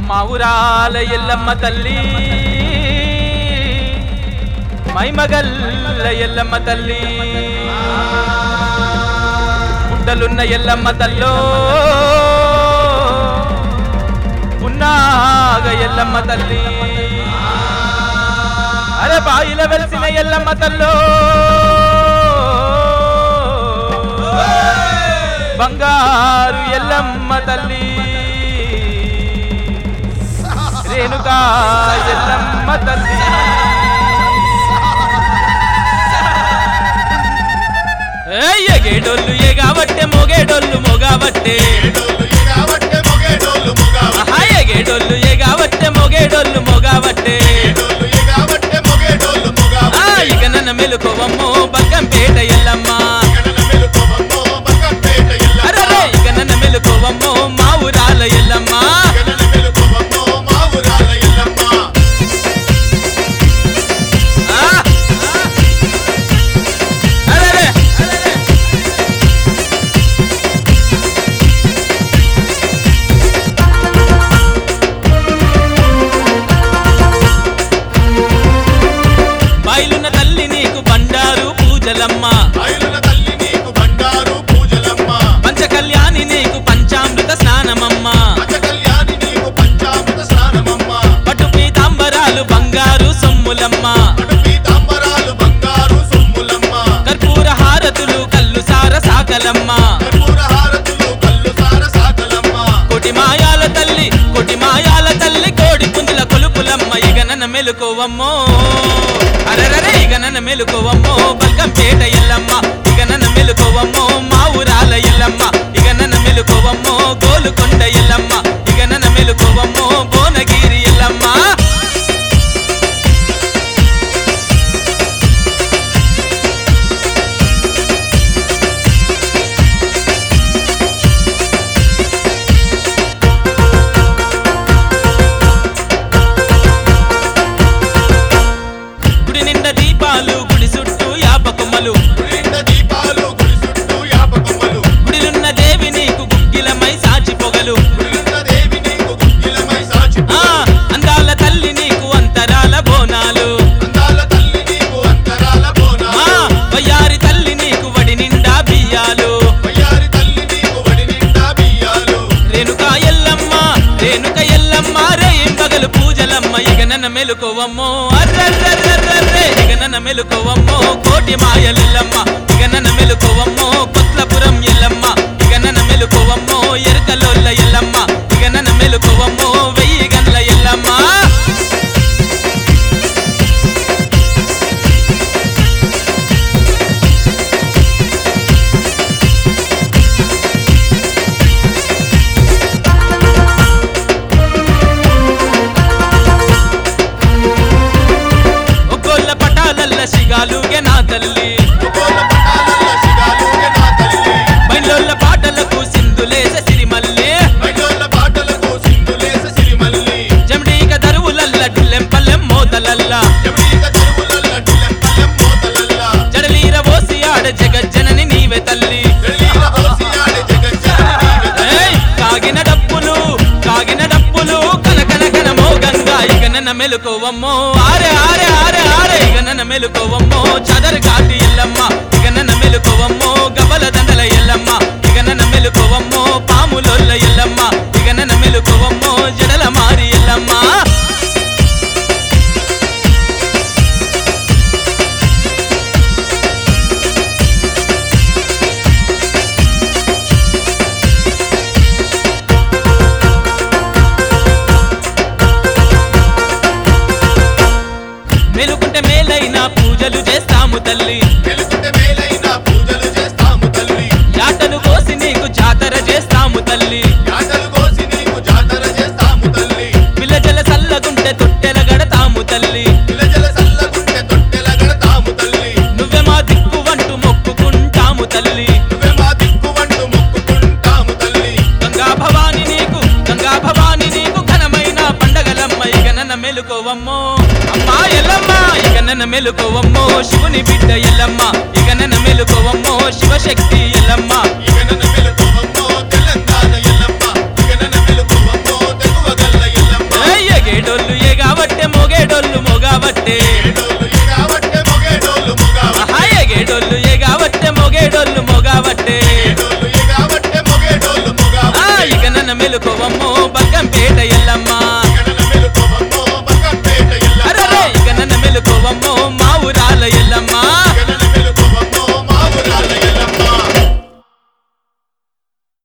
మా ఊరాల ఎల్లమ్మ తల్లి మైమగల్ల ఎల్లమ్మ తల్లి గుడ్డలున్న ఎల్లమ్మ తల్లో పున్నాగ ఎల్లమ్మ తల్లి అరే బాయిల వెలిసిన ఎల్లమ్మ తల్లో బంగారు ఎల్లమ్మ తల్లి రేణుకా ఎల్లమ్మ తల్లి ఏయ్, ఎగేడోళ్ళు ఎగావట్టే మొగేడోళ్ళు మొగావట్టే ఆహా, ఎగేడోళ్ళు ఎగావట్టే మొగేడోళ్ళు మొగావట్టే ఆ, ఇక నన్న మెలుకోవమ్మో బగ్గంపేట ఎల్లమ్మ అరే ఇక నన్న మెలుకోవమ్మో మా ఊరాల ఎల్లమ్మ ఆ, అరెరే, అరెరే. బయలున్న తల్లి నీకు బండారు పూజలమ్మ పంచ కళ్యాణి నీకు పంచామృత స్నానమమ్మ పట్టు పీతాంబరాలు బంగారు సొమ్ములమ్మ కర్పూర హారతులు కల్లు సార సాకలమ్మ కోటి మాయాల తల్లి కోటి మాయాల తల్లి కోడి పుంజుల కొలుపులమ్మ ఇక నన్న మెలుకోవమ్మో అరరరే ఇక నన్న మెలుకోవమ్మో బల్కంపేట ఎల్లమ్మ ఇక నన్న మెలుకోవమ్మో మా ఊరాల ఎల్లమ్మ ఇక నన్న మెలుకోవమ్మో గోలుకొండ ఎల్లమ్మ ఇక నన్న మెలుకోవమ్మో భువనగిరి ఎల్లమ్మ గుడి నిండా దీపాలు గుడి చుట్టూ యాపకొమ్మలు గుడిలున్న దేవి నీకు గుగ్గిలమై సాచి పొగలు ఆ అందాల తల్లి నీకు అంతరాల బోనాలు ఆ వయ్యారి తల్లి నీకు వడి నిండా బియ్యాలు రేణుకా ఎల్లమ్మ రేణుక ఎల్లమ్మ రేం పగలు పూజలమ్మ ఇక నన్న మెలుకోవమ్మో అర్రర్రర్రర్రే ఇక నన్న మెలుకోవమ్మో కోటి మాయలెల్లమ్మ ఇక నన్న మెలుకోవమ్మో కొత్లపురం ఎల్లమ్మ ఇక నన్న మెలుకోవమ్మో ఎరకలోల్ల ఎల్లమ్మ ఇక నన్న మెలుకోవమ్మో వెయ్యి గండ్ల ఎల్లమ్మ ఒక్కోళ్ళ పటాలల్ల సిగాలుగే నా తల్లి బయలోళ్ళ పాటలకు సింధులేస సిరిమల్లే జమడీక దరువులల్ల డుల్లెంపల్లెం మోతలల్ల జడలీర ఓసి ఆడ జగజ్జనని నీవే తల్లి ఏయ్, కాగిన డప్పులు కాగిన డప్పులు కనకన కన మోగంగా ఇక నన్న మెలుకోవమ్మో ఆరే ఆరే ఆరే ఆరే ఇక నన్న మెలుకోవమ్మో చదరు కాటి ఎల్లమ్మ ఇక నన్న మెలుకోవమ్మో గబల దండల ఎల్లమ్మ ఇక నన్న మెలుకోవమ్మో పాములొల్ల ఎల్లమ్మ ఇక నన్న మెలుకోవమ్మో జడల మారి ఎల్లమ్మ మెలుకుంటే మేలైన పూజలు చేస్తాము తల్లి యాటను కోసి నీకు జాతర చేస్తాము తల్లి పిల్ల జల సల్లగుంటే తొట్టెల గడతాము తల్లి నువ్వే మా దిక్కు వంటూ మొక్కుకుంటాము తల్లి గంగా భవాని నీకు గంగా భవాని నీకు ఘనమైన పండగలమ్మ ఇక నన్న మెలుకోవమ్మో అమ్మా ఎల్లమ్మ ఇక నన్న మెలుకోవమ్మో శివుని బిడ్డ ఎల్లమ్మ ఇక నన్న మెలుకోవమ్మో శివశక్తి ఎల్లమ్మ ఇక నన్ను మెలుకు